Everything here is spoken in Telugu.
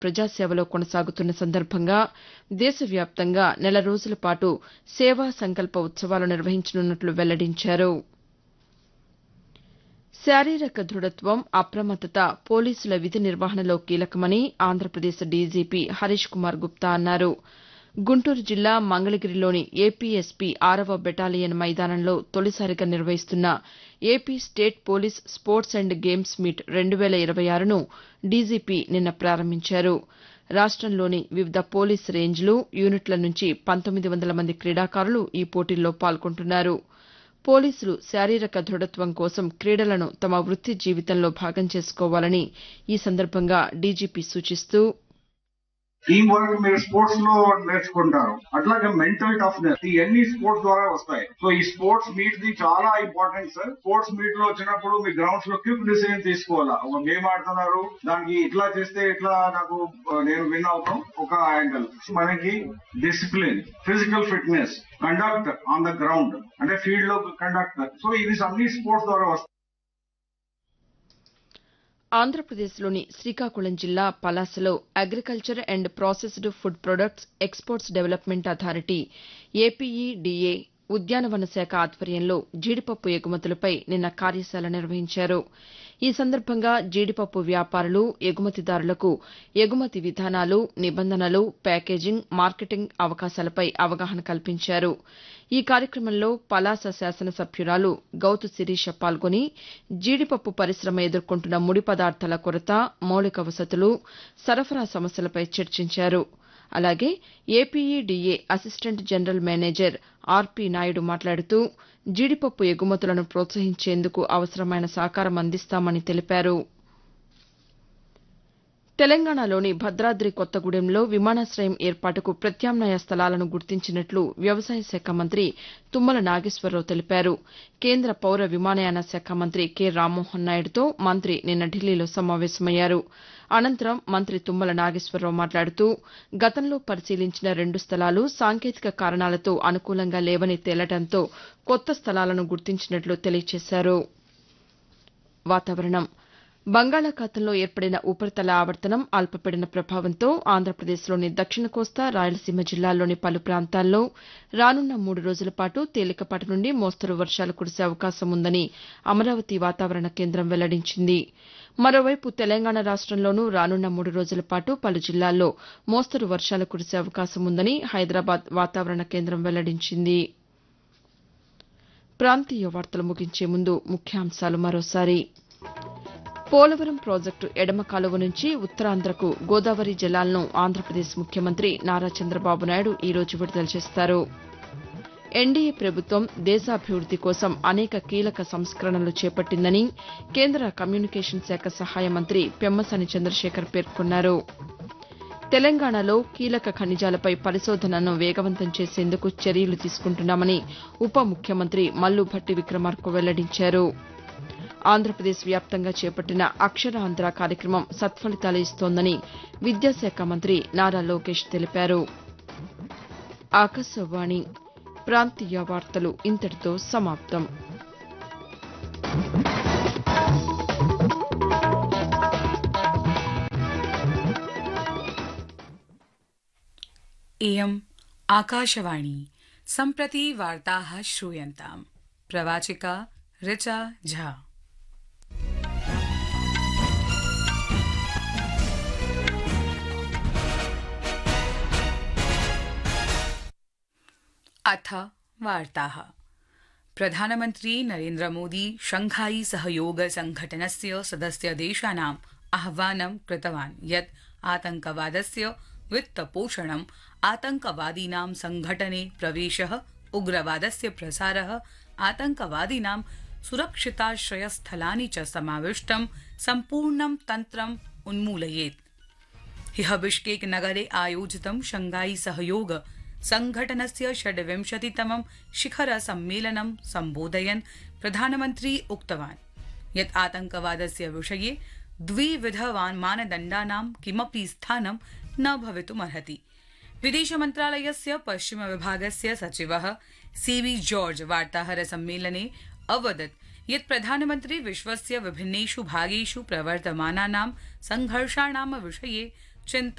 ప్రజాసేవలో కొనసాగుతున్న సందర్భంగా దేశవ్యాప్తంగా నెల రోజుల పాటు సేవా సంకల్ప ఉత్సవాలు నిర్వహించనున్నట్లు వెల్లడించారు శారీరక దృఢత్వం అప్రమత్తత పోలీసుల విధి నిర్వహణలో కీలకమని ఆంధ్రప్రదేశ్ డీజీపీ హరీష్ కుమార్ గుప్తా అన్నారు గుంటూరు జిల్లా మంగళగిరిలోని ఏపీఎస్పీ ఆరవ బెటాలియన్ మైదానంలో తొలిసారిగా నిర్వహిస్తున్న AP state police sports and games meet రెండు వేల ఇరవై ఆరును డీజీపీ నిన్న ప్రారంభించారు రాష్టంలోని వివిధ పోలీస్ రేంజ్లు యూనిట్ల నుంచి పంతొమ్మిది వందల మంది క్రీడాకారులు ఈ పోటీల్లో పాల్గొంటున్నారు పోలీసులు శారీరక దృఢత్వం కోసం క్రీడలను తమ వృత్తి జీవితంలో భాగం చేసుకోవాలని ఈ సందర్భంగా డీజీపీ సూచిస్తూ టీం వర్క్ మీరు స్పోర్ట్స్ లో నేర్చుకుంటారు అట్లాగే మెంటల్ టఫ్నెస్ ఇవన్నీ స్పోర్ట్స్ ద్వారా వస్తాయి సో ఈ స్పోర్ట్స్ మీట్ ది చాలా ఇంపార్టెంట్ సార్ స్పోర్ట్స్ మీట్ లో వచ్చినప్పుడు మీ గ్రౌండ్స్ లో క్విక్ డిసిజన్ తీసుకోవాలా ఒక గేమ్ ఆడుతున్నారు దానికి ఇట్లా చేస్తే ఇట్లా నాకు నేను విన్ అవుతాం ఒక యాంగిల్ మనకి discipline physical fitness conduct on the ground అంటే ఫీల్డ్ లో కండక్ట్ సో ఇవి అన్ని స్పోర్ట్స్ ద్వారా వస్తాయి ఆంధ్రప్రదేశ్లోని శ్రీకాకుళం జిల్లా పలాసలో agriculture and processed food products exports development authority APEDA ఉద్యానవన శాఖ ఆధ్వర్యంలో జీడిపప్పు ఎగుమతులపై నిన్న కార్యశాల నిర్వహించారు ఈ సందర్భంగా జీడిపప్పు వ్యాపారులు ఎగుమతిదారులకు ఎగుమతి విధానాలు నిబంధనలు ప్యాకేజింగ్ మార్కెటింగ్ అవకాశాలపై అవగాహన కల్పించారు ఈ కార్యక్రమంలో పలాస శాసనసభ్యురాలు గౌతు శిరీష పాల్గొని జీడిపప్పు పరిశ్రమ ఎదుర్కొంటున్న ముడి పదార్థాల కొరత మౌలిక వసతులు సరఫరా సమస్యలపై చర్చించారు అలాగే APEDA assistant general manager RP Naidu మాట్లాడుతూ జీడిపప్పు ఎగుమతులను ప్రోత్సహించేందుకు అవసరమైన సహకారం అందిస్తామని తెలిపారు తెలంగాణలోని భద్రాద్రి కొత్తగూడెంలో విమానాశయం ఏర్పాటుకు ప్రత్యామ్నాయ స్థలాలను గుర్తించినట్లు వ్యవసాయ శాఖ మంత్రి తుమ్మల నాగేశ్వరరావు తెలిపారు కేంద్ర పౌర విమానయాన శాఖ మంత్రి కె రామ్మోహన్ నాయుడుతో మంత్రి నిన్న ఢిల్లీలో సమావేశమయ్యారు అనంతరం మంత్రి తుమ్మల నాగేశ్వరరావు మాట్లాడుతూ గతంలో పరిశీలించిన రెండు స్థలాలు సాంకేతిక కారణాలతో అనుకూలంగా లేవని తేలడంతో కొత్త స్థలాలను గుర్తించినట్లు తెలియజేశారు వాతావరణం బంగాళాఖాతంలో ఏర్పడిన ఉపరితల ఆవర్తనం అల్పపీడన ప్రభావంతో ఆంధ్రప్రదేశ్లోని దక్షిణ కోస్తా రాయలసీమ జిల్లాల్లోని పలు ప్రాంతాల్లో రానున్న మూడు రోజుల పాటు తేలికపాటి నుండి మోస్తరు వర్షాలు కురిసే అవకాశం ఉందని అమరావతి వాతావరణ కేంద్రం వెల్లడించింది మరోవైపు తెలంగాణ రాష్టంలోనూ రానున్న మూడు రోజుల పాటు పలు జిల్లాల్లో మోస్తరు వర్షాలు కురిసే అవకాశం ఉందని హైదరాబాద్ వాతావరణ కేంద్రం వెల్లడించింది ప్రాంతీయ వార్తలు ముగించే ముందు ముఖ్యాంశాలు మరోసారి పోలవరం ప్రాజెక్టు ఎడమ కాలువ నుంచి ఉత్తరాంధ్రకు గోదావరి జలాలను ఆంధ్రప్రదేశ్ ముఖ్యమంత్రి నారా చంద్రబాబు నాయుడు ఈ రోజు విడుదల చేస్తారు ఎన్డీఏ ప్రభుత్వం దేశాభివృద్ది కోసం అనేక కీలక సంస్కరణలు చేపట్టిందని కేంద్ర కమ్యూనికేషన్ శాఖ సహాయ మంత్రి పెమ్మసాని చంద్రశేఖర్ పేర్కొన్నారు తెలంగాణలో కీలక ఖనిజాలపై పరిశోధనను వేగవంతం చేసేందుకు చర్యలు తీసుకుంటున్నామని ఉప ముఖ్యమంత్రి మల్లు భట్టి విక్రమార్క వెల్లడించారు ఆంధ్రప్రదేశ్ వ్యాప్తంగా చేపట్టిన అక్షరాంధ్ర కార్యక్రమం సత్ఫలితాలు ఇస్తోందని విద్యాశాఖ మంత్రి నారా లోకేష్ తెలిపారు ఆకాశవాణి ప్రాంతీయ వార్తలు ఇంతటితో సమాప్తం इयम् आकाशवाणी सम्प्रति वार्ताः श्रूयन्ताम् प्रवाचिका ऋचा झा अथ वार्ताः प्रधानमन्त्री नरेन्द्रमोदी शंघाई सहयोग संघटनस्य सदस्यदेशानाम् आह्वानं कृतवान् यत् आतंकवादस्य वित्तपोषणम् आतंकवादीनां संघटने प्रवेशः उग्रवादस्य प्रसारः आतंकवादीनां सुरक्षिताश्रयस्थलानि च समाविष्टं सम्पूर्णं तन्त्रम् उन्मूलयेत् ह्यः बिश्केक नगरे आयोजितं शंघाई सहयोग संघटनस्य षड्विंशतितमं शिखर सम्मेलनं सम्बोधयन् प्रधानमन्त्री उक्तवान् यत् आतंकवादस्य विषये द्विविध मानदण्डानां किमपि स्थानं न भवितुमर्हति विदेश मन्त्रालयस्य पश्चिम विभागस्य सचिवः सीवी जॉर्ज वार्ताहर सम्मेलने अवदत् यत् प्रधानमन्त्री विश्वस्य विभिन्नेषु भागेषु प्रवर्तमानानां संघर्षाणां विषये चिन्ता